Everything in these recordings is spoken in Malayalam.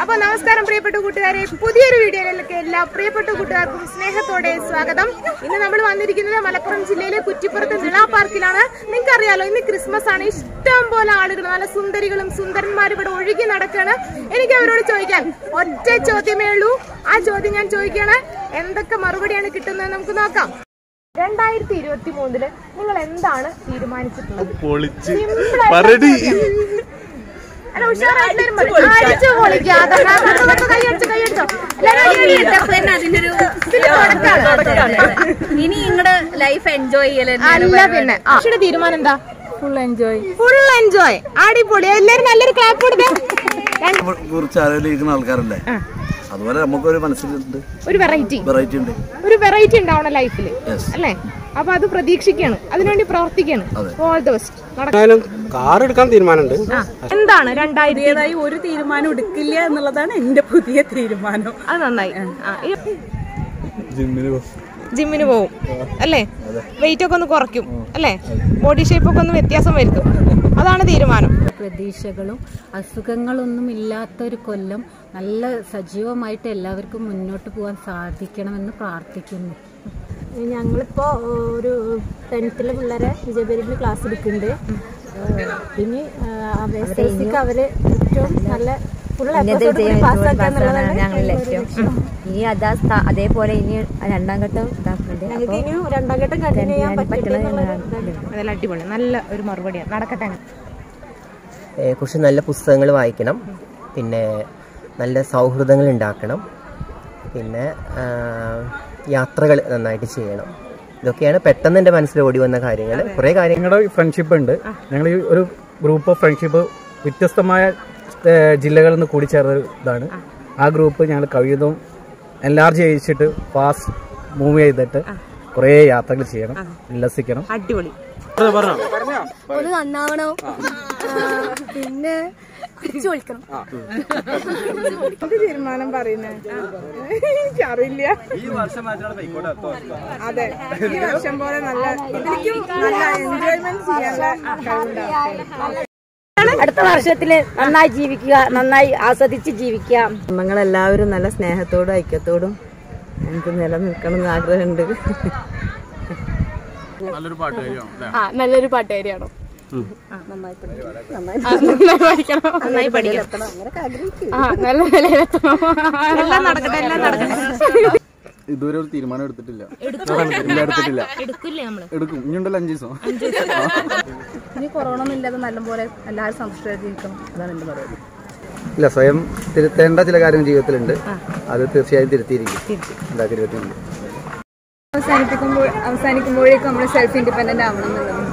അപ്പൊ നമസ്കാരം പ്രിയപ്പെട്ട കൂട്ടുകാരെ പുതിയൊരു വീഡിയോയിലേക്ക് എല്ലാ പ്രിയപ്പെട്ട കൂട്ടുകാർക്കും സ്നേഹത്തോടെ സ്വാഗതം ഇന്ന് നമ്മൾ വന്നിരിക്കുന്നത് മലപ്പുറം ജില്ലയിലെ കുറ്റിപ്പുറത്ത് നിള പാർക്കിലാണ് നിങ്ങൾക്ക് അറിയാലോ ഇന്ന് ക്രിസ്മസ് ആണ് ഇഷ്ടം പോലെ ആളുകൾ നല്ല സുന്ദരികളും സുന്ദരന്മാരും ഇവിടെ ഒഴുകി നടക്കാണ് എനിക്ക് അവരോട് ചോദിക്കാൻ ഒറ്റ ചോദ്യമേ ഉള്ളൂ ആ ചോദ്യം ഞാൻ ചോദിക്കുകയാണ് എന്തൊക്കെ മറുപടിയാണ് കിട്ടുന്നത് നമുക്ക് നോക്കാം രണ്ടായിരത്തി ഇരുപത്തി മൂന്നില് നിങ്ങൾ എന്താണ് തീരുമാനിച്ചിട്ടുള്ളത് പൊളിച്ച് Simple ആയിട്ടുള്ള പറടി അല്ല, ഉഷാറായിട്ട് വരും പറയും. അടിച്ച് പൊളിക്കുക. അതാണ്. അതൊക്കെ ഒന്ന് കൈയടിച്ചോ, കൈയടിച്ചോ. എല്ലാവരും കൈയടിച്ചോ. തന്നെ അതിന്റെ ഒരു ഇതില് തുടക്കാണ്. ഇനി നിങ്ങളുടെ ലൈഫ് എൻജോയ് ചെയ്യല് അല്ല പിന്നെ ആ. പക്ഷിയുടെ തീരുമാനം എന്താ ഫുൾ എൻജോയ് ഫുൾ എൻജോയ് അടിപൊളി എല്ലാരും നല്ലൊരു ക്ലാപ്പ് കൊടുത്തേ കുറിച്ച് ആലോചിക്കുന്ന ആൾക്കാരല്ലേ അതുപോലെ നമുക്കൊരു മനസ്സിലുണ്ട് ഒരു വെറൈറ്റി വെറൈറ്റി ഉണ്ട് ഒരു വെറൈറ്റി ഉണ്ടാവണം ലൈഫിൽ Yes. അല്ലേ അപ്പൊ അത് പ്രതീക്ഷിക്കാണ് അതിനുവേണ്ടി പ്രവർത്തിക്കാണ് അതെ. ഓൾ ദ ബെസ്റ്റ് എന്തായാലും കാർ എടുക്കാൻ തീരുമാനമുണ്ട് എന്താണ് രണ്ടായിരത്തി പുതിയതായി ഒരു തീരുമാനം എടുക്കില്ല എന്നുള്ളതാണ് എന്റെ പുതിയ തീരുമാനം അത് നന്നായി ആ, ഈ ജിമ്മിന് പോ ജിമ്മിന് പോവും അല്ലേ വെയിറ്റ് ഒക്കെ ഒന്ന് കുറയ്ക്കും അല്ലേ ബോഡി ഷേപ്പ് ഒക്കെ ഒന്ന് വ്യത്യാസം വരുത്തും അതാണ് തീരുമാനം പ്രതീക്ഷകളും അസുഖങ്ങളൊന്നും ഇല്ലാത്തൊരു കൊല്ലം നല്ല സജീവമായിട്ട് എല്ലാവർക്കും മുന്നോട്ട് പോകാൻ സാധിക്കണമെന്ന് പ്രാർത്ഥിക്കുന്നു ഞങ്ങളിപ്പോ ഒരു ടെൻത്തിലെ പിള്ളേരെ വിജയപേരിന് ക്ലാസ് എടുക്കുന്നുണ്ട് പിന്നെ എസ് എൽ സിക്ക് അവര് ഏറ്റവും നല്ല ഫുൾ പാസ്സാക്കാന്നുള്ളതാണ് ഞങ്ങളുടെ ലക്ഷ്യം ഇനി അതാ സ്ഥാ- അതേപോലെ ഇനി രണ്ടാം ഘട്ടം ഇതാക്കുന്നുണ്ട് ഞങ്ങൾക്ക് ഇനിയും രണ്ടാം ഘട്ടം കണ്ടിന്യൂ ചെയ്യാൻ പറ്റട്ടെ എന്നുള്ളൊരു ഇതാണ്. അതെല്ലാം അടിപൊളി നല്ല ഒരു മറുപടിയാണ് നടക്കട്ടെ ഏ, കുറച്ച് നല്ല പുസ്തകങ്ങൾ വായിക്കണം പിന്നെ നല്ല സൗഹൃദങ്ങൾ ഉണ്ടാക്കണം പിന്നെ യാത്രകൾ നന്നായിട്ട് ചെയ്യണം ഇതൊക്കെയാണ് പെട്ടെന്ന് എൻ്റെ മനസ്സിൽ ഓടി വന്ന കാര്യങ്ങൾ കുറേ കാര്യങ്ങൾ ഞങ്ങളുടെ ഫ്രണ്ട്ഷിപ്പ് ഉണ്ട് ഞങ്ങൾ ഈ ഒരു ഗ്രൂപ്പ് ഓഫ് ഫ്രണ്ട്ഷിപ്പ് വ്യത്യസ്തമായ ഏ, ജില്ലകളിൽ നിന്ന് കൂടിച്ചേർന്ന ഒരു ഇതാണ് ആ ഗ്രൂപ്പ് ഞങ്ങൾ കഴിയുന്നതും എൻലാർജ് ചെയ്യിച്ചിട്ട് ഫാസ്റ്റ് മൂവ് ചെയ്തിട്ട് കുറേ യാത്രകൾ ചെയ്യണം ഉല്ലസിക്കണം അടിപൊളി ഒന്ന് നന്നാവണം പിന്നെ അടിച്ചു പൊളിക്കണം തീരുമാനം പറയുന്നത് എനിക്കറിയില്ല അതെ ഈ വർഷം പോലെ നല്ല ഇതിലേക്കും നല്ല എൻജോയ്മെന്റ് ചെയ്യാനുള്ള കഴിവുണ്ടാവും അടുത്ത വർഷത്തില് നന്നായി ജീവിക്കുക നന്നായി ആസ്വദിച്ച് ജീവിക്കുക നമ്മളെല്ലാവരും നല്ല സ്നേഹത്തോടും ഐക്യത്തോടും എനിക്ക് നിലനിൽക്കണം എന്ന് ആഗ്രഹമുണ്ട് ആ നല്ലൊരു പാട്ടുകാരിയാണോ നന്നായി പഠിക്കണം ആ നല്ല നിലയിലെത്തണം എല്ലാം നടക്കട്ടെ എല്ലാം നടക്കട്ടെ ഇതുവരെ ഒരു തീരുമാനം എടുത്തിട്ടില്ല ഇല്ല എടുത്തിട്ടില്ല എടുക്കില്ലേ നമ്മള് എടുക്കും ഇനിയുണ്ടല്ലോ അഞ്ചു ദിവസം ഇനി കൊറോണ ഒന്നും ഇല്ലാതെ നല്ലപോലെ എല്ലാവരും സംസ്കൃതി ജീവിക്കണം അതാണ് എന്റെ പറയുന്നത് ഇല്ല സ്വയം തിരുത്തേണ്ട ചില കാര്യങ്ങൾ ജീവിതത്തിലുണ്ട് അത് തീർച്ചയായും തിരുത്തിയിരിക്കും രണ്ടായിരത്തി ഇരുപത്തി മൂന്ന് അവസാനിപ്പിക്കുമ്പോൾ അവസാനിക്കുമ്പോഴേക്കും നമ്മൾ സെൽഫ് ഇൻഡിപെൻഡന്റ് ആവണം എന്നുള്ളത്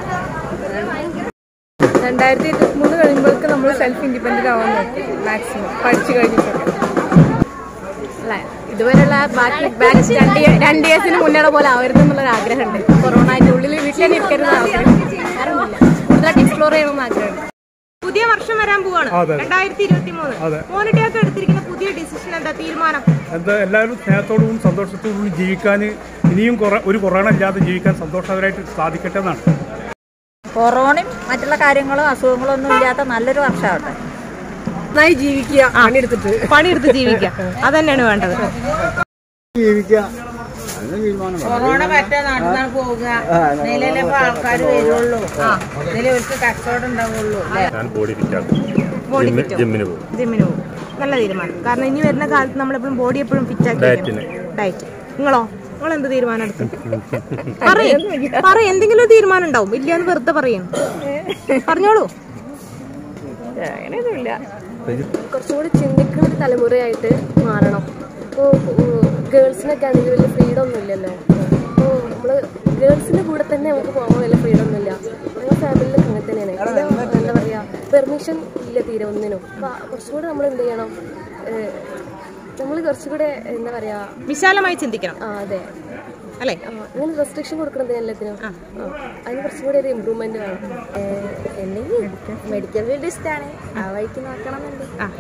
രണ്ടായിരത്തി ഇരുപത്തി മൂന്ന് കഴിയുമ്പോഴേക്കും നമ്മൾ സെൽഫ് ഇൻഡിപെൻഡന്റ് ആവാൻ നോക്കും മാക്സിമം പഠിച്ചു കഴിഞ്ഞിട്ടൊക്കെ അല്ല ഇതുവരെയുള്ള ബാക്കി ബാക്ക് രണ്ട് ഇയ- രണ്ട് ഇയേഴ്സിന് മുന്നേ പോലെ ആവരുത് എന്നുള്ളൊരു ആഗ്രഹമുണ്ട് കൊറോണന്റെ ഉള്ളിൽ വീട്ടിൽ തന്നെ ഇരിക്കരുത് ആഗ്രഹം വേറെ ഒന്നുമില്ല കൂടുതലായിട്ട് എക്സ്പ്ലോർ ചെയ്യണമെന്ന് ആഗ്രഹമുണ്ട് പുതിയ വർഷം വരാൻ പോവാണ് രണ്ടായിരത്തി ഇരുപത്തി മൂന്ന് മോനിട്ടിയൊക്കെ എടുത്തിരിക്കുന്ന പുതിയ ഡിസിഷൻ എന്താ തീരുമാനം എന്താ എല്ലാവരും സ്നേഹത്തോടും സന്തോഷത്തോടും ജീവിക്കാൻ ഇനിയും കുറ- ഒരു കൊറോണ ഇല്ലാതെ ജീവിക്കാൻ സന്തോഷകരമായിട്ട് സാധിക്കട്ടെ എന്നാണ് കൊറോണയും മറ്റുള്ള കാര്യങ്ങളും അസുഖങ്ങളും ഒന്നും ഇല്ലാത്ത നല്ലൊരു വർഷമാവട്ടെ നന്നായി ജീവിക്കുക പണിയെടുത്തിട്ട് പണിയെടുത്ത് ജീവിക്കാം അതന്നെയാണ് വേണ്ടത് കൊറോണ പറ്റാ നടന്നാണ് പോവുക നിലയിലെ ആൾക്കാർ വരുള്ളൂ നിലവിൽക്ക് കച്ചവടം ഉണ്ടാവുള്ളൂ ഞാൻ ബോഡി ഫിറ്റാണ് ബോഡി ഫിറ്റ് ജിമ്മിന് പോകും ജിമ്മിന് പോകും നല്ല തീരുമാനം കാരണം ഇനി വരുന്ന കാലത്ത് നമ്മളെപ്പോഴും ബോഡി എപ്പോഴും ഫിറ്റ് ആക്കി ഡയറ്റിന്. ഡയറ്റ് നിങ്ങളോ നിങ്ങൾ എന്ത് തീരുമാനം എടുത്തു പറയും പറയും എന്തെങ്കിലും ഒരു തീരുമാനം ഉണ്ടാവും ഇല്ലാന്ന് വെറുതെ പറയും പറഞ്ഞോളൂ അങ്ങനെയൊന്നുമില്ല കുറച്ചുകൂടി ചിന്തിക്കുന്ന ഒരു തലമുറയായിട്ട് മാറണം ഇപ്പോൾ ഗേൾസിനൊക്കെ ആണെങ്കിൽ വലിയ ഫ്രീഡം ഒന്നും ഇല്ലല്ലോ അപ്പോൾ നമ്മൾ ഗേൾസിൻ്റെ കൂടെ തന്നെ നമുക്ക് പോകാൻ വലിയ ഫ്രീഡം ഒന്നും ഇല്ല ഞങ്ങളുടെ ഫാമിലിയിലൊക്കെ അങ്ങനെ തന്നെയാണ് ഇത് എന്താ പറയുക പെർമിഷൻ ഇല്ല തീരെ ഒന്നിനും അപ്പോൾ കുറച്ചുകൂടെ നമ്മൾ എന്ത് ചെയ്യണം നമ്മൾ കുറച്ചുകൂടെ എന്താ പറയുക വിശാലമായി ചിന്തിക്കണം ആ അതെ അല്ലേ ആ, അങ്ങനെ റെസ്ട്രിക്ഷൻ കൊടുക്കണത് എല്ലാത്തിനും ആ, അതിന് കുറച്ചും കൂടി ഒരു ഇമ്പ്രൂവ്മെന്റ് വേണം അല്ലെങ്കിൽ മെഡിക്കൽ ഫീൽഡ് ഇഷ്ടമാണ് ആ വഴിക്ക് നോക്കണം എന്നുണ്ട്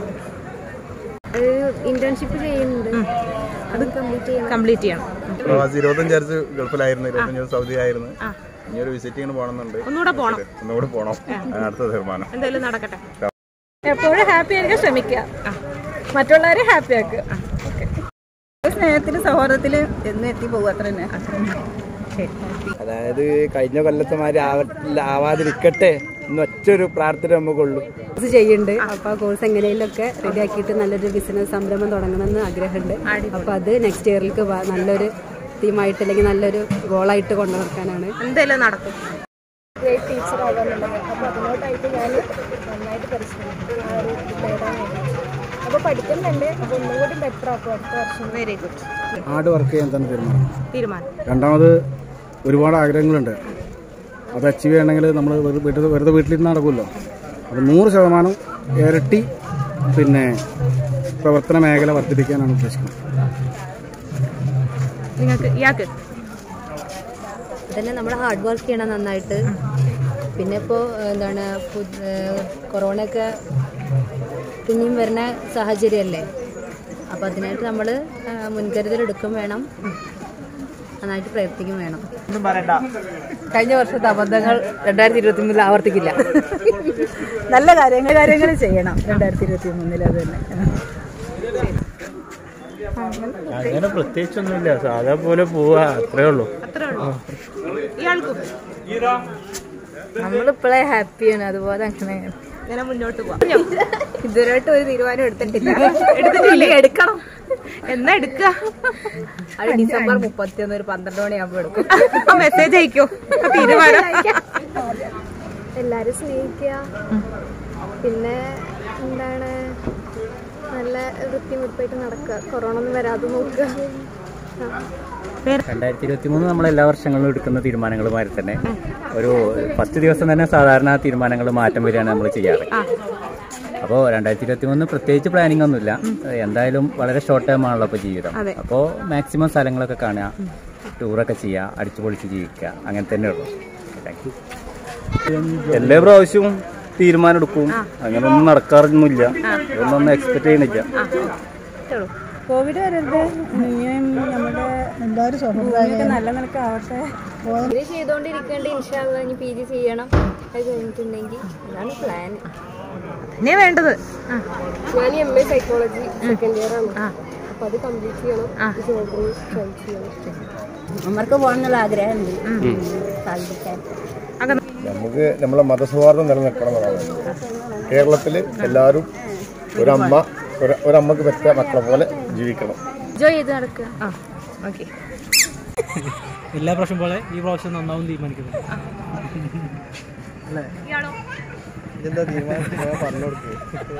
ഇന്റേൺഷിപ്പ് ചെയ്യുന്നുണ്ട് അത് കംപ്ലീറ്റ് ചെയ്യണം കംപ്ലീറ്റ് ചെയ്യണം പ്രവാസി ഇരുപത്തഞ്ചായിരത്തി ഗൾഫിലായിരുന്നു ഇരുപത്തഞ്ച് സൗദി ആയിരുന്നു ഇനി ഒരു വിസിറ്റിങ്ങിന് പോകണമെന്നുണ്ട് ഒന്നുകൂടെ പോണം ഒന്നുകൂടി പോകണം അടുത്ത തീരുമാനം എന്തായാലും നടക്കട്ടെ എപ്പോഴും ഹാപ്പി ആയിരിക്കാൻ ശ്രമിക്കുക മറ്റുള്ളവരെ ഹാപ്പി ആക്കുക സ്നേഹത്തില് സൗഹാർദ്ദത്തില് എന്ന് എത്തി പോകും അത്ര തന്നെ അതായത് കഴിഞ്ഞ കൊല്ലത്തെമാര് ആവാതിരിക്കട്ടെ എന്നൊറ്റൊരു പ്രാർത്ഥന നമുക്കുള്ളൂ കോഴ്സ് ചെയ്യുന്നുണ്ട് അപ്പൊ ആ കോഴ്സ് എങ്ങനെയൊക്കെ റെഡിയാക്കിയിട്ട് നല്ലൊരു ബിസിനസ് സംരംഭം തുടങ്ങണമെന്ന് ആഗ്രഹമുണ്ട് അപ്പൊ അത് നെക്സ്റ്റ് ഇയറിലേക്ക് നല്ലൊരു തീമായിട്ട് അല്ലെങ്കിൽ നല്ലൊരു ഗോളായിട്ട് കൊണ്ടു നടക്കാനാണ് എന്തായാലും നടക്കും ഗ്രേറ്റ് ടീച്ചർ ആകാന്നുള്ളത് അപ്പോൾ അതിനോട്ടായിട്ട് ഞാൻ നന്നായിട്ട് പരിശ്രമിക്കും ആ ഒരു നേടാൻ വേണ്ടി അപ്പോൾ പഠിക്കുന്നുണ്ട് അപ്പോൾ ഒന്നും കൂടി ബെറ്റർ ആക്കും അടുത്ത വർഷം വെരി ഗുഡ് ഹാർഡ് വർക്ക് ചെയ്യാൻ തന്നെ തീരുമാനം തീരുമാനം രണ്ടാമത് ഒരുപാട് ആഗ്രഹങ്ങളുണ്ട് അത് അച്ചീവ് ചെയ്യണമെങ്കിൽ നമ്മൾ വീട്ടിൽ വെറുതെ വീട്ടിലിരുന്ന് നടക്കുമല്ലോ അപ്പോൾ നൂറ് ശതമാനം ഇരട്ടി പിന്നെ പ്രവർത്തന മേഖല വർദ്ധിപ്പിക്കാനാണ് ഉദ്ദേശിക്കുന്നത് നിങ്ങൾക്ക് ഇയാൾക്ക് തന്നെ നമ്മൾ ഹാർഡ് വർക്ക് ചെയ്യണം നന്നായിട്ട് പിന്നെ ഇപ്പോൾ എന്താണ് കൊറോണ ഒക്കെ പിന്നെയും വരുന്ന സാഹചര്യമല്ലേ അപ്പോൾ അതിനായിട്ട് നമ്മൾ മുൻകരുതൽ എടുക്കും വേണം നന്നായിട്ട് പ്രയത്നിക്കും വേണം കഴിഞ്ഞ വർഷത്തെ അബദ്ധങ്ങൾ രണ്ടായിരത്തി ഇരുപത്തി മൂന്നിൽ ആവർത്തിക്കില്ല നല്ല കാര്യങ്ങൾ കാര്യങ്ങൾ ചെയ്യണം രണ്ടായിരത്തി ഇരുപത്തി മൂന്നിൽ അത് തന്നെ അങ്ങനെ പ്രത്യേകിച്ചൊന്നുമില്ല സാധാ പോലെ പോവാ അത്രേ ഉള്ളൂ അത്രേ ഉള്ളൂ ഇയാൾക്കും നമ്മളിപ്പോഴേ ഹാപ്പിയാണ് അതുപോലെ അങ്ങനെ ഇങ്ങനെ മുന്നോട്ട് പോവാം ഇതുവരെയായിട്ട് ഒരു തീരുമാനം എടുത്തിട്ടില്ല എടുത്തിട്ടില്ലേ? എടുക്കണം എന്നാ എടുക്ക അത് ഡിസംബർ മുപ്പത്തി ഒന്ന് ഒരു പന്ത്രണ്ട് മണിയാകുമ്പോൾ എടുക്കും മെസ്സേജ് അയക്കോ തീരുമാനം എല്ലാവരും സ്നേഹിക്കുക പിന്നെ എന്താണ് നല്ല വൃത്തിമുറിപ്പായിട്ട് നടക്കുക കൊറോണ ഒന്നും വരാതെ നോക്കുക ആ. രണ്ടായിരത്തി ഇരുപത്തി മൂന്ന് നമ്മൾ എല്ലാ വർഷങ്ങളിലും എടുക്കുന്ന തീരുമാനങ്ങളുമായി തന്നെ ഒരു ഫസ്റ്റ് ദിവസം തന്നെ സാധാരണ തീരുമാനങ്ങൾ മാറ്റം വരികയാണ് നമ്മൾ ചെയ്യാറ് അപ്പോൾ രണ്ടായിരത്തി ഇരുപത്തി മൂന്ന് പ്രത്യേകിച്ച് പ്ലാനിംഗ് ഒന്നുമില്ല എന്തായാലും വളരെ ഷോർട്ട് ടൈം ആണല്ലോ ഇപ്പോൾ ജീവിതം അപ്പോൾ മാക്സിമം സ്ഥലങ്ങളൊക്കെ കാണുക ടൂറൊക്കെ ചെയ്യുക അടിച്ചു പൊളിച്ച് ജീവിക്കുക അങ്ങനെ തന്നെ ഉള്ളൂ താങ്ക് യു എല്ലാ പ്രാവശ്യവും തീരുമാനം എടുക്കും അങ്ങനെ ഒന്നും നടക്കാറൊന്നുമില്ല ഒന്നും എക്സ്പെക്ട് ചെയ്യണില്ല കോവിഡ് വരരുത് ഇനിയും നമ്മുടെ എല്ലാവരും സ്വന്തം നല്ല നിലക്കാവട്ടെ ഇത് ചെയ്തുകൊണ്ടിരിക്കേണ്ട ഇൻഷാല്ല ഇനി പി ജി ചെയ്യണം അത് കഴിഞ്ഞിട്ടുണ്ടെങ്കിൽ അതാണ് പ്ലാൻ തന്നെ വേണ്ടത് ആ, ഞാൻ M A psychology second year ആണ് അപ്പൊ അത് കംപ്ലീറ്റ് ചെയ്യണം ജോബിന് ട്രൈ ചെയ്യണം അമ്മർക്ക് പോകണമെന്നുള്ള ആഗ്രഹമുണ്ട് സാധിക്കാൻ നമുക്ക് നമ്മളെ മതസൗഹാർദ്ദം നിലനിൽക്കണം എന്നുള്ളതാണ് കേരളത്തിൽ എല്ലാവരും ഒരമ്മ ഒരു ഒരമ്മക്ക് പറ്റിയ മക്കളെ പോലെ ജീവിക്കണം എൻജോയ് ചെയ്ത് നടക്കുക ആ ഓക്കെ എല്ലാ പ്രാവശ്യം പോലെ ഈ പ്രാവശ്യം നന്നാവും തീരുമാനിക്കുന്നത് ഇതെന്താ തീരുമാനം പറഞ്ഞു കൊടുക്കുക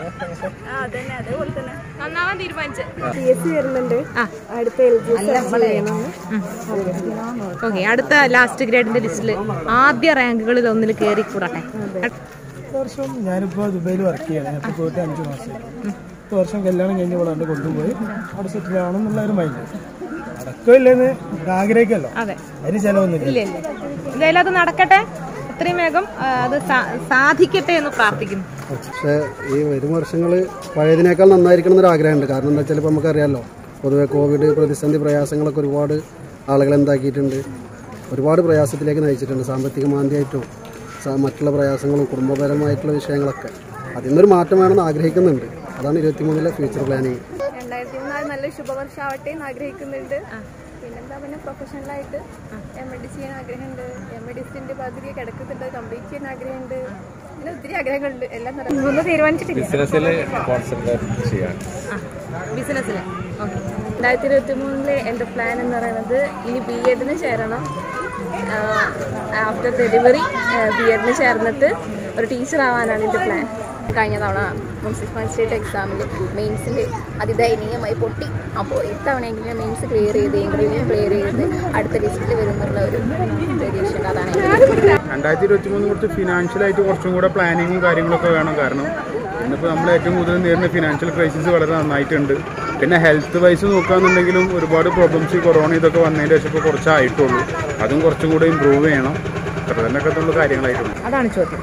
നന്നാവാൻ തീരുമാനിച്ചു പി എസ് സി വരുന്നുണ്ട് അടുത്ത എൽ ജി ചെയ്യണം ഓക്കെ അടുത്ത ലാസ്റ്റ് ഗ്രേഡിന്റെ ലിസ്റ്റിൽ ആദ്യ റാങ്കുകളിൽ ഒന്നിൽ കയറി കൂടട്ടെ വർഷം ഞാനിപ്പോൾ ദുബൈയിൽ വർക്ക് ചെയ്യണം ഞാൻ പോയിട്ട് അഞ്ച് മാസമായി പത്ത് വർഷം കല്യാണം കഴിഞ്ഞ് ഇവിടെ കൊണ്ട് കൊണ്ടുപോയി അവിടെ സെറ്റിൽ ആവണം എന്നുള്ള ഒരു മൈൻഡ് നടക്കില്ലെന്ന് ആഗ്രഹിക്കല്ലോ അതെ അതിന് ചിലവൊന്നുമില്ല ഇല്ല ഇല്ല എന്തായാലും അത് നടക്കട്ടെ എത്രയും വേഗം ആ, അത് സാ- സാധിക്കട്ടെ എന്ന് പ്രാർത്ഥിക്കുന്നു പക്ഷേ ഈ വരും വർഷങ്ങൾ പഴയതിനേക്കാൾ നന്നായിരിക്കണം എന്നൊരു ആഗ്രഹമുണ്ട് കാരണം എന്താ വെച്ചാൽ ഇപ്പോൾ നമുക്കറിയാമല്ലോ പൊതുവെ കോവിഡ് പ്രതിസന്ധി പ്രയാസങ്ങളൊക്കെ ഒരുപാട് ആളുകളെ എന്താക്കിയിട്ടുണ്ട് ഒരുപാട് പ്രയാസത്തിലേക്ക് നയിച്ചിട്ടുണ്ട് സാമ്പത്തിക മാന്ദ്യമായിട്ടും സ- മറ്റുള്ള പ്രയാസങ്ങളും കുടുംബപരമായിട്ടുള്ള വിഷയങ്ങളൊക്കെ അതിൽ നിന്നൊരു മാറ്റം വേണമെന്ന് ആഗ്രഹിക്കുന്നുണ്ട് അതാണ് ഇരുപത്തിമൂന്നിലെ ഫ്യൂച്ചർ പ്ലാനിങ് രണ്ടായിരത്തി മൂന്നാല് നല്ലൊരു ശുഭവർഷമാവട്ടെ എന്ന് ആഗ്രഹിക്കുന്നുണ്ട് പിന്നെന്താ പിന്നെ പ്രൊഫഷണലായിട്ട് എം എ ഡി ചെയ്യാൻ ആഗ്രഹമുണ്ട് എം എ ഡിസ്റ്റിന്റെ പകുതി കിടക്കുന്നുണ്ട് കംപ്ലീറ്റ് ചെയ്യാൻ ആഗ്രഹമുണ്ട് പിന്നെ ഒത്തിരി ആഗ്രഹങ്ങളുണ്ട് എല്ലാം നടക്കും ഒന്നും തീരുമാനിച്ചിട്ടില്ല ബിസിനസ്സിൽ കോൺസെൻട്രേറ്റ് ചെയ്യാൻ ബിസിനസ്സിൽ ഓക്കെ രണ്ടായിരത്തി ഇരുപത്തി മൂന്നില് എൻ്റെ പ്ലാൻ എന്ന് പറയുന്നത് ഇനി ബി എഡിന് ചേരണം ആഫ്റ്റർ ഡെലിവറി ബി എഡിന് ചേർന്നിട്ട് ഒരു ടീച്ചർ ആവാനാണ് എൻ്റെ പ്ലാൻ കഴിഞ്ഞ തവണ മുനിസിപ്പൽ സ്റ്റേറ്റ് എക്സാമിൽ മെയിൻസിൽ അതിദയനീയമായി പൊട്ടി അപ്പോൾ ഇത്തവണയെങ്കിലും മെയിൻസ് ക്ലിയർ ചെയ്ത് ഇൻ്റർവ്യൂ ക്ലിയർ ചെയ്ത് അടുത്ത ലിസ്റ്റിൽ വരുന്നുള്ള ഒരു പ്രതീക്ഷയുണ്ട് അതാണ് എൻ്റെ രണ്ടായിരത്തി ഇരുപത്തി മൂന്ന് കുറച്ച് ഫിനാൻഷ്യലായിട്ട് കുറച്ചും കൂടെ പ്ലാനിങ്ങും കാര്യങ്ങളൊക്കെ വേണം കാരണം ഇന്നിപ്പോൾ നമ്മൾ ഏറ്റവും കൂടുതൽ നേരിടുന്ന ഫിനാൻഷ്യൽ ക്രൈസിസ് വളരെ നന്നായിട്ടുണ്ട് പിന്നെ ഹെൽത്ത് വൈസ് നോക്കുകയാണെന്നുണ്ടെങ്കിലും ഒരുപാട് പ്രോബ്ലംസ് ഈ കൊറോണ ഇതൊക്കെ വന്നതിൻ്റെ ശേഷം ഇപ്പോൾ കുറച്ചായിട്ടുള്ളൂ അതും കുറച്ചും കൂടെ ഇമ്പ്രൂവ് ചെയ്യണം അത്ര തന്നെയൊക്കെ ഉള്ള കാര്യങ്ങളായിട്ടുണ്ട് അതാണ് ചോദ്യം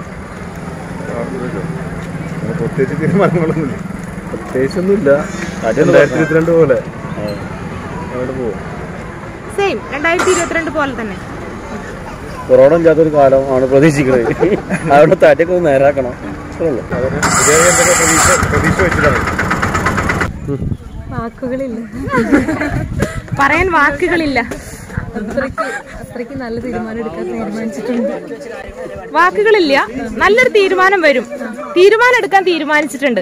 പ്രത്യേകിച്ച് തീരുമാനങ്ങളൊന്നുമില്ല പ്രത്യേകിച്ചൊന്നുമില്ല രണ്ടായിരത്തി ഇരുപത്തിരണ്ട് പോലെ അവിടെ പോകും സെയിം രണ്ടായിരത്തി ഇരുപത്തിരണ്ട് പോലെ തന്നെ കൊറോണ ഇല്ലാത്തൊരു കാലം ആണ് പ്രതീക്ഷിക്കുന്നത് അവിടെ തടിയൊക്കെ ഒന്ന് നേരാക്കണം അതിന് ഇതേ എന്തൊക്കെ പ്രതീക്ഷ പ്രതീക്ഷ വെച്ചിട്ടാണ് വാക്കുകളില്ല പറയാൻ വാക്കുകളില്ല അത്രയ്ക്ക് അത്രയ്ക്ക് നല്ല തീരുമാനം എടുക്കാൻ തീരുമാനിച്ചിട്ടുണ്ട് വാക്കുകളില്ല നല്ലൊരു തീരുമാനം വരും തീരുമാനം എടുക്കാൻ തീരുമാനിച്ചിട്ടുണ്ട്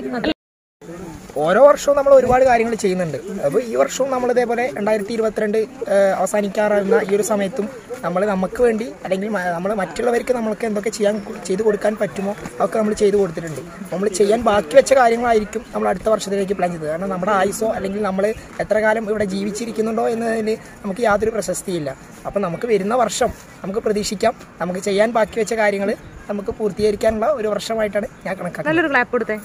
ഓരോ വർഷവും നമ്മൾ ഒരുപാട് കാര്യങ്ങൾ ചെയ്യുന്നുണ്ട് അപ്പോൾ ഈ വർഷവും നമ്മൾ ഇതേപോലെ രണ്ടായിരത്തി ഇരുപത്തിരണ്ട് അവസാനിക്കാറാകുന്ന ഈ ഒരു സമയത്തും നമ്മൾ നമുക്ക് വേണ്ടി അല്ലെങ്കിൽ നമ്മൾ മറ്റുള്ളവർക്ക് നമ്മൾക്ക് എന്തൊക്കെ ചെയ്യാൻ ചെയ്തു കൊടുക്കാൻ പറ്റുമോ അതൊക്കെ നമ്മൾ ചെയ്തു കൊടുത്തിട്ടുണ്ട് നമ്മൾ ചെയ്യാൻ ബാക്കി വെച്ച കാര്യങ്ങളായിരിക്കും നമ്മൾ അടുത്ത വർഷത്തിലേക്ക് പ്ലാൻ ചെയ്തത് കാരണം നമ്മുടെ ആയുസോ അല്ലെങ്കിൽ നമ്മൾ എത്ര കാലം ഇവിടെ ജീവിച്ചിരിക്കുന്നുണ്ടോ എന്നതിന് നമുക്ക് യാതൊരു പ്രശസ്തിയില്ല അപ്പം നമുക്ക് വരുന്ന വർഷം നമുക്ക് പ്രതീക്ഷിക്കാം നമുക്ക് ചെയ്യാൻ ബാക്കി വെച്ച കാര്യങ്ങൾ നമുക്ക് പൂർത്തീകരിക്കാനുള്ള ഒരു വർഷമായിട്ടാണ് ഞാൻ കണക്കാക്കുന്നത് നല്ലൊരു ക്ലാപ്പ് കൊടുത്തേ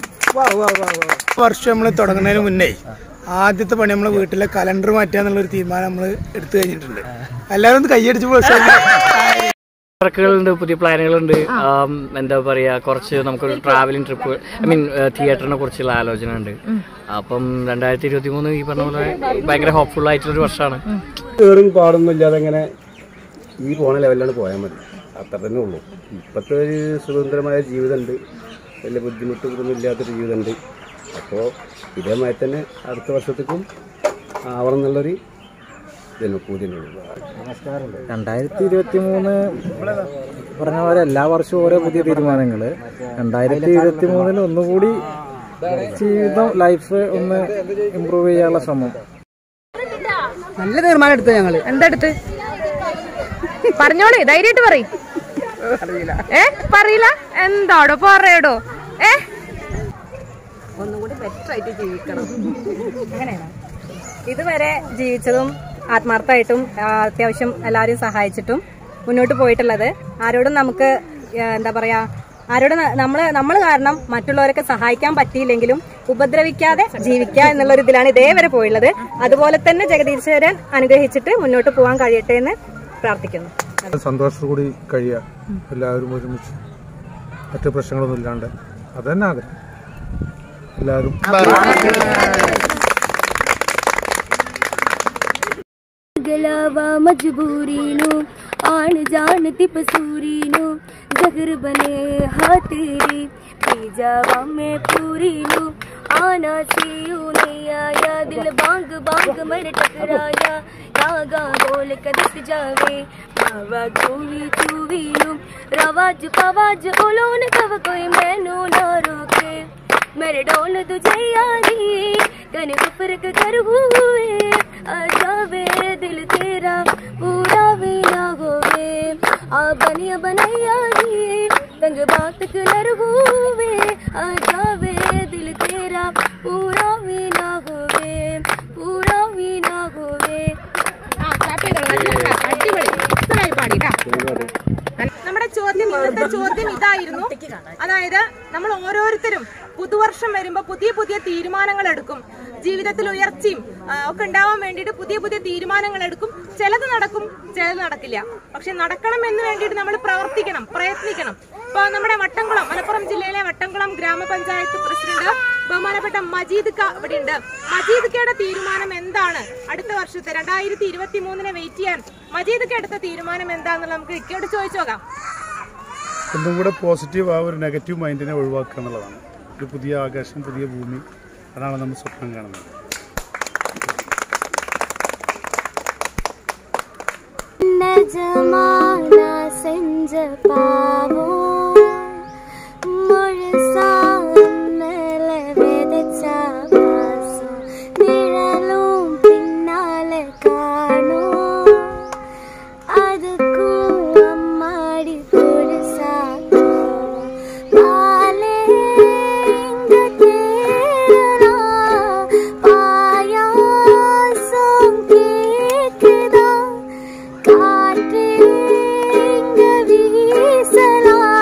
വർഷം നമ്മൾ തുടങ്ങുന്നതിന് മുന്നേ ആദ്യത്തെ പണി നമ്മളെ വീട്ടിലെ കലണ്ടർ മാറ്റുക എന്നുള്ള ഒരു തീരുമാനം നമ്മൾ എടുത്തു കഴിഞ്ഞിട്ടുണ്ട് എല്ലാവരും ഒന്ന് കൈയടിച്ച് വർക്കുകളുണ്ട് പുതിയ പ്ലാനുകളുണ്ട് ആം, എന്താ പറയാ കുറച്ച് നമുക്കൊരു ട്രാവലിംഗ് ട്രിപ്പ് ഐ മീൻ തിയേറ്ററിനെ കുറിച്ചുള്ള ആലോചന ഉണ്ട് അപ്പം രണ്ടായിരത്തി ഇരുപത്തി മൂന്ന് ഈ പറഞ്ഞ പോലെ ഭയങ്കര ഹോപ്പ്ഫുൾ ആയിട്ടുള്ള ഒരു വർഷമാണ് ഏറും പാടൊന്നും ഇല്ലാതെ അങ്ങനെ ഈ പോണ ലെവലിലാണ് പോയാൽ മതി അത്ര തന്നെ ഉള്ളൂ ഇപ്പോഴത്തെ ഒരു സ്വതന്ത്രമായ ജീവിതമുണ്ട് വലിയ ബുദ്ധിമുട്ടൊന്നും ഇല്ലാത്തൊരു ജീവിതമുണ്ട് അപ്പോൾ ഇതേമാതിരി തന്നെ അടുത്ത വർഷത്തേക്കും ആവണം എന്നുള്ളൊരു ഇതന്നെ പൂതിനുള്ളൂ നമസ്കാരം രണ്ടായിരത്തി ഇരുപത്തി മൂന്ന് പറഞ്ഞ പോലെ എല്ലാ വർഷവും ഓരോ പുതിയ തീരുമാനങ്ങൾ രണ്ടായിരത്തി ഇരുപത്തി മൂന്നിൽ ഒന്നുകൂടി ജീവിതം ലൈഫ് ഒന്ന് ഇമ്പ്രൂവ് ചെയ്യാനുള്ള ശ്രമം നല്ല തീരുമാനം എടുത്തു ഞങ്ങള് എന്തെടുത്ത് പറഞ്ഞോളൂ ധൈര്യമായിട്ട് പറയും ഏ പറയില്ല എന്താടോ പറയടോ ഏ ഒന്നുകൂടി ബെറ്റർ ആയിട്ട് ജീവിക്കണം അങ്ങനെയാണ് ഇതുവരെ ജീവിച്ചതും ആത്മാർത്ഥമായിട്ടും ആ, അത്യാവശ്യം എല്ലാവരും സഹായിച്ചിട്ടും മുന്നോട്ട് പോയിട്ടുള്ളത് ആരോടും നമുക്ക് ആ, എന്താ പറയാ ആരോടും നമ്മൾ നമ്മൾ കാരണം മറ്റുള്ളവരൊക്കെ സഹായിക്കാൻ പറ്റിയില്ലെങ്കിലും ഉപദ്രവിക്കാതെ ജീവിക്കുക എന്നുള്ള ഒരു ഇതിലാണ് ഇതേവരെ പോയുള്ളത് അതുപോലെ തന്നെ ജഗദീശ്വരൻ അനുഗ്രഹിച്ചിട്ട് മുന്നോട്ട് പോകാൻ കഴിയട്ടെ എന്ന് പ്രാർത്ഥിക്കുന്നു സന്തോഷത്തോടു കൂടി കഴിയുക എല്ലാവരും ഒരുമിച്ച് മറ്റു പ്രശ്നങ്ങളൊന്നും ഇല്ലാണ്ട് അതന്നെ ആഗ്രഹം എല്ലാവരും ਗਲਾਵਾ ਮਜਬੂਰੀ ਨੂੰ ਆਣ ਜਾਣ ਦੀ ਪਸੂਰੀ ਨੂੰ ਜ਼ਖਰ ਬਨੇ ਹਾਂ ਤੇਰੇ ਪੀ ਜਾਵਾ ਮੈਂ ਪੂਰੀ ਨੂੰ ਆਣਾ ਸੀ ਯੂ ਨਹੀਂ ਆਇਆ ਦਿਲ ਬਾਂਗ ਬਾਂਗ ਮਰ ਟਕਰਾਇਆ ਗਾਗਾ ਬੋਲ ਕਦਸ ਜਾਵੇ ਬਾਵਾ ਚੂਵੀ ਚੂਵੀ ਨੂੰ ਰਵਾਜ ਪਵਾਜ ਉਲੋਨ ਕਵ ਕੋਈ ਮੈਨੂੰ ਨਾ ਰੋਕੇ मेरे डोल तुझे यारी कन फर्क कर हुए आ जावे दिल तेरा पूरा भी ना होवे आ बनिया बनैया रे तंग बात कलर हुए आ जावे दिल तेरा पूरा भी ना होवे पूरा भी ना होवे അടിപൊളി പാടി നമ്മുടെ ചോദ്യം ഇന്നത്തെ ചോദ്യം ഇതായിരുന്നു അതായത് നമ്മൾ ഓരോരുത്തരും പുതുവർഷം വരുമ്പോൾ പുതിയ പുതിയ തീരുമാനങ്ങൾ എടുക്കും ജീവിതത്തിൽ ഉയർച്ചയും ആ, ഒക്കെ ഉണ്ടാവാൻ വേണ്ടിയിട്ട് പുതിയ പുതിയ തീരുമാനങ്ങൾ എടുക്കും ചിലത് നടക്കും ചിലത് നടക്കില്ല പക്ഷെ നടക്കണം എന്ന് വേണ്ടിയിട്ട് നമ്മൾ പ്രവർത്തിക്കണം പ്രയത്നിക്കണം ഇപ്പൊ നമ്മുടെ വട്ടംകുളം മലപ്പുറം ജില്ലയിലെ വട്ടംകുളം ഗ്രാമപഞ്ചായത്ത് പ്രസിഡന്റ് ബഹുമാനപ്പെട്ട മജീദ് ക ഇവിടെ ഉണ്ട് മജീദ് കയുടെ തീരുമാനം എന്താണ് അടുത്ത വർഷത്തെ രണ്ടായിരത്തി ഇരുപത്തി മൂന്നിനെ വെയിറ്റ് ചെയ്യാൻ മജീദ് ക എടുത്ത തീരുമാനം എന്താണെന്നുള്ള നമുക്ക് ഇക്കയോട് ചോദിച്ചു നോക്കാം ഒന്നും കൂടെ പോസിറ്റീവ് ആ ഒരു നെഗറ്റീവ് മൈൻഡിനെ ഒഴിവാക്കുക എന്നുള്ളതാണ് ഒരു പുതിയ ആകാശം പുതിയ ഭൂമി അതാണ് നമ്മൾ സ്വപ്നം കാണുന്നത് நஜமானா செஞ்ச பாவம் முழுசா மேல விதைச்ச பாசம் நிழலும் பின்னால காணும் அதுக்கும் அம்மாடி புதுசா பாலே இங்க தேடலாம் பாயாசம் கேக்குதா காற்று இங்க வீசலாம்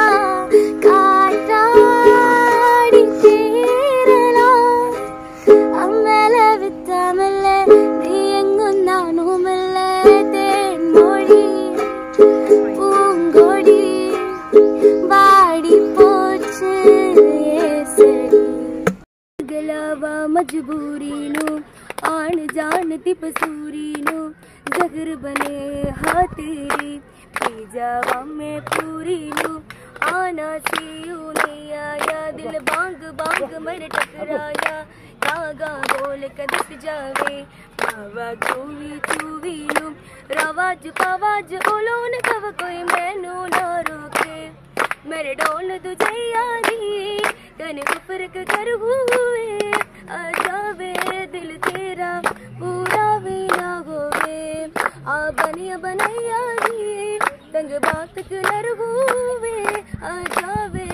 ਮਜਬੂਰੀ ਨੂੰ ਆਣ ਜਾਣ ਦੀ ਪਸੂਰੀ ਨੂੰ ਜ਼ਖਰ ਬਨੇ ਹਾਂ ਤੇਰੇ ਪੀ ਜਾਵਾਂ ਮੈਂ ਪੂਰੀ ਨੂੰ ਆਣਾ ਸੀ ਯੂ ਨਹੀਂ ਆਇਆ ਦਿਲ ਬਾਂਗ ਬਾਂਗ ਮਰ ਟਕਰਾਇਆ ਕਾਗਾ ਬੋਲ ਕਦਕ ਜਾਵੇ ਪਾਵਾ ਚੂਵੀ ਚੂਵੀ ਨੂੰ ਰਵਾਜ ਪਵਾਜ ਉਲੋਨ ਕਵ ਕੋਈ ਮੈਨੂੰ ਨਾ ਰੋਕੇ ਮੇਰੇ ਡੋਲ ਦੁਜਈਆ ਦੀ ਤਨ ਫਰਕ ਕਰ ਹੋਏ ਆ ਜਾਵੇ ਦਿਲ ਤੇਰਾ ਪੂਰਾ ਵੀ ਨਾ ਹੋਵੇ ਆ ਬनिया ਬਣਾਇਆ ਦੀ ਤੰਗ ਬਾਤ ਕਲਰ ਹੋਵੇ ਆ ਜਾਵੇ